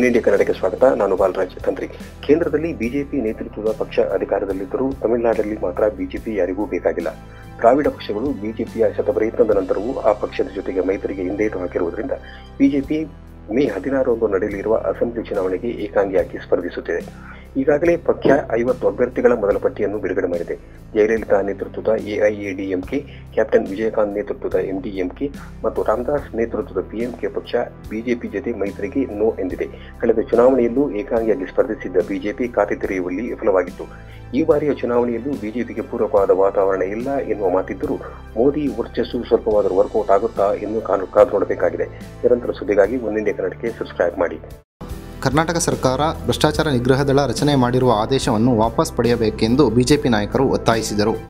one India ಕನ್ನಡಕ್ಕೆ ಸ್ವಾಗತ ನಾನು ಬಾಲರಾಜ್ ತಂತ್ರಿ ಕೇಂದ್ರದಲ್ಲಿ ಬಿಜೆಪಿ ನೇತೃತ್ವದ ಪಕ್ಷ ಅಧಿಕಾರದಲ್ಲಿದ್ದರೂ ತಮಿಳುನಾಡಲ್ಲಿ ಮಾತ್ರ ಬಿಜೆಪಿ ಯಾರಿಗೂ ಬೇಕಾಗಿಲ್ಲ ದ್ರಾವಿಡ ಪಕ್ಷಗಳು ಬಿಜೆಪಿಯ ಶತಪ್ರಯತ್ನದ ನಂತರವೂ ಆ ಪಕ್ಷದ ಜೊತೆಗೆ ಮೈತ್ರಿಗೆ ಹಿಂದೇಟು ಹಾಕಿರುವುದರಿಂದ ಬಿಜೆಪಿ ಮೇ ಹದಿನಾರರಂದು ನಡೆಯಲಿರುವ ಅಸೆಂಬ್ಲಿ ಚುನಾವಣೆಗೆ ಏಕಾಂಗಿಯಾಗಿ ಸ್ಪರ್ಧಿಸುತ್ತಿದೆ ಈಗಾಗಲೇ ಪಕ್ಷ ಐವತ್ತು ಅಭ್ಯರ್ಥಿಗಳ ಮೊದಲ ಪಟ್ಟಿಯನ್ನು ಬಿಡುಗಡೆ ಮಾಡಿದೆ ಜಯಲಲಿತಾ ನೇತೃತ್ವದ ಎಐಎಡಿಎಂಕೆ ಕ್ಯಾಪ್ಟನ್ ವಿಜಯಕಾಂತ್ ನೇತೃತ್ವದ ಎಂಡಿಎಂಕೆ ಮತ್ತು ರಾಮದಾಸ್ ನೇತೃತ್ವದ ಪಿಎಂಕೆ ಪಕ್ಷ ಬಿಜೆಪಿ ಜೊತೆ ಮೈತ್ರಿಗೆ ನೋ ಎಂದಿದೆ ಕಳೆದ ಚುನಾವಣೆಯಲ್ಲೂ ಏಕಾಂಗಿಯಾಗಿ ಸ್ಪರ್ಧಿಸಿದ್ದ ಬಿಜೆಪಿ ಖಾತೆ ತೆರೆಯುವಲ್ಲಿ ವಿಫಲವಾಗಿತ್ತು ಈ ಬಾರಿಯ ಚುನಾವಣೆಯಲ್ಲೂ ಬಿಜೆಪಿಗೆ ಪೂರಕವಾದ ವಾತಾವರಣ ಇಲ್ಲ ಎನ್ನುವ ಮಾತಿದ್ದರೂ ಮೋದಿ ವರ್ಚಸ್ಸು ಸ್ವಲ್ಪವಾದರೂ ವರ್ಕೌಟ್ ಆಗುತ್ತಾ ಎಂದು ಕಾದು ಕಾದು ನೋಡಬೇಕಾಗಿದೆ ನಿರಂತರ ಸುದ್ದಿಗಾಗಿ ಒನ್ ಇಂಡಿಯಾ ಕನ್ನಡಕ್ಕೆ ಸಬ್ಸ್ಕ್ರೈಬ್ ಮಾಡಿ ಕರ್ನಾಟಕ ಸರ್ಕಾರ ಭ್ರಷ್ಟಾಚಾರ ನಿಗ್ರಹ ದಳ ರಚನೆ ಮಾಡಿರುವ ಆದೇಶವನ್ನು ವಾಪಸ್ ಪಡೆಯಬೇಕೆಂದು ಬಿಜೆಪಿ ನಾಯಕರು ಒತ್ತಾಯಿಸಿದರು